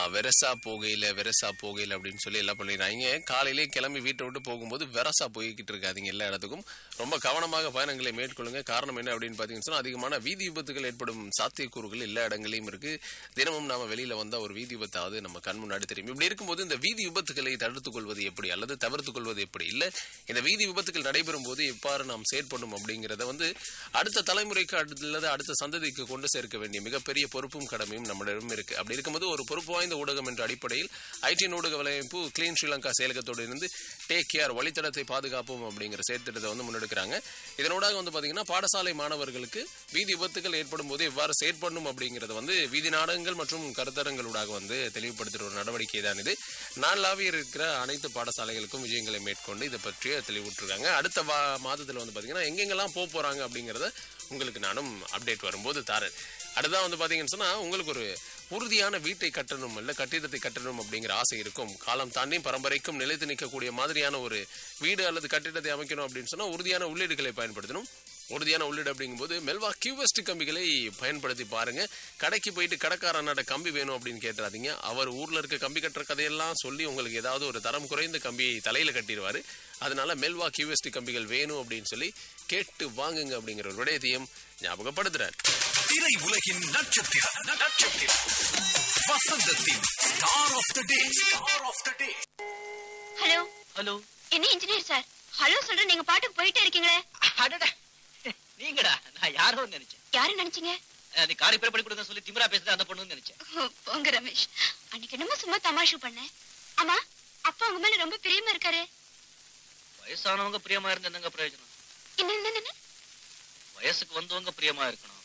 வெரசா போகையில வெரசா போகையில அப்படின்னு சொல்லி எல்லாம் பண்ணிடுறாங்க காலையிலே கிளம்பி வீட்டை விட்டு போகும்போது வெரசா போய்கிட்டு இருக்காதீங்க எல்லா இடத்துக்கும் ரொம்ப கவனமாக பயணங்களை மேற்கொள்ளுங்க காரணம் என்ன அப்படின்னு பாத்தீங்கன்னா சொன்னா, அதிகமான வீதி விபத்துகள் ஏற்படும் சாத்தியக்கூறுகள் எல்லா இடங்களையும் இருக்கு தினமும் நாம வெளியில வந்தா ஒரு வீதி விபத்தாவது நம்ம கண் முன்னாடி தெரியும் இப்படி இருக்கும்போது இந்த வீதி விபத்துகளை தடுத்துக் கொள்வது எப்படி அல்லது தவிர்த்துக் கொள்வது எப்படி இல்ல இந்த வீதி விபத்துகள் நடைபெறும் போது எவ்வாறு நாம் செயற்படணும் அப்படிங்கறத வந்து அடுத்த தலைமுறைக்கு அல்லது அடுத்த சந்ததிக்கு கொண்டு சேர்க்க வேண்டிய மிகப்பெரிய பொறுப்பும் கடமையும் நம்மளிடம் இருக்கு அப்படி இருக்கும்போது ஒரு பொறுப்பு வாய்ந்த ஊடகம் என்ற அடிப்படையில் ஐடி ஊடக வலையமைப்பு கிளீன் ஸ்ரீலங்கா செயலகத்தோடு இருந்து டேக் கேர் வழித்தடத்தை பாதுகாப்போம் அப்படிங்கிற செயற்திட்டத்தை வந்து முன்னெடுக்கிறாங்க இதனூடாக வந்து பாத்தீங்கன்னா பாடசாலை மாணவர்களுக்கு வீதி விபத்துகள் ஏற்படும் போது எவ்வாறு செயற்படணும் அப்படிங்கறத வந்து வீதி நாடகங்கள் மற்றும் கருத்தரங்களூடாக வந்து தெளிவுபடுத்துகிற ஒரு நடவடிக்கை தான் இது நாளாவிய இருக்கிற அனைத்து பாடசாலைகளுக்கும் விஜயங்களை மேற்கொண்டு இதை பற்றிய தெளிவுற்றிருக்காங்க அடுத்த வா மாதத்துல வந்து பாத்தீங்கன்னா எங்கெங்கெல்லாம் போக போறாங்க அப்படிங்கறத உங்களுக்கு நானும் அப்டேட் வரும்போது தாரேன் அடுத்ததான் வந்து பாத்தீங்கன்னு சொன்னா உங்களுக்கு ஒரு உறுதியான வீட்டை கட்டணும் இல்ல கட்டிடத்தை கட்டணும் அப்படிங்கிற ஆசை இருக்கும் காலம் தாண்டி பரம்பரைக்கும் நிலைத்து நிற்கக்கூடிய மாதிரியான ஒரு வீடு அல்லது கட்டிடத்தை அமைக்கணும் அப்படின்னு சொன்னா உறுதியான உள்ளீடுகளை பயன்படுத்தணும் உறுதியான உள்ளீடு அப்படிங்கும்போது மெல்வா கியூவெஸ்ட் கம்பிகளை பயன்படுத்தி பாருங்க கடைக்கு போயிட்டு கடைக்காரனோட கம்பி வேணும் அப்படின்னு கேட்டுறாதீங்க அவர் ஊர்ல இருக்க கம்பி கட்டுற கதையெல்லாம் சொல்லி உங்களுக்கு ஏதாவது ஒரு தரம் குறைந்த கம்பியை தலையில கட்டிடுவாரு அதனால மெல்வா கியூஎஸ்டி கம்பிகள் வேணும் அப்படின்னு சொல்லி கேட்டு வாங்குங்க அப்படிங்கிற ஒரு விடயத்தையும் ஞாபகப்படுத்துறாரு திரை உலகின் நட்சத்திரம் நட்சத்திரம் வசந்தத்தின் star of the day star of the day hello hello என்ன இன்ஜினியர் சார் ஹலோ சொல்றேன் நீங்க பாட்டுக்கு போயிட்டே இருக்கீங்களே அடடா நீங்கடா நான் யாரோ நினைச்சேன் யாரு நினைச்சீங்க அது காரி பேர் பண்ணி கொடுங்க சொல்லி திமிரா பேசுறது அந்த பொண்ணுன்னு நினைச்சேன் ஓ, போங்க ரமேஷ் அன்னைக்கு என்னமோ சும்மா தமாஷு பண்ணேன் ஆமா அப்பா உங்க மேல ரொம்ப பிரியமா இருக்காரு வயசானவங்க பிரியமா இருந்தா என்னங்க பிரயோஜனம் என்ன என்ன, என்ன வயசுக்கு வந்தவங்க பிரியமா இருக்கணும்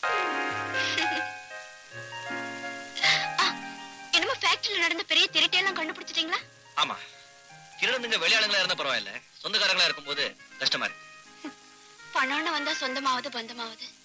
ஆ, என்னமோ ஃபேக்டரியில நடந்த பெரிய திருட்டையெல்லாம் கண்டுபிடிச்சிட்டீங்களா ஆமா திருடனுங்க வெளியாளுங்களா இருந்தா பரவாயில்ல சொந்தக்காரங்களா இருக்கும்போது கஷ்டமா இருக்கு பணம்னு வந்தா சொந்தமாவது பந்தமாவது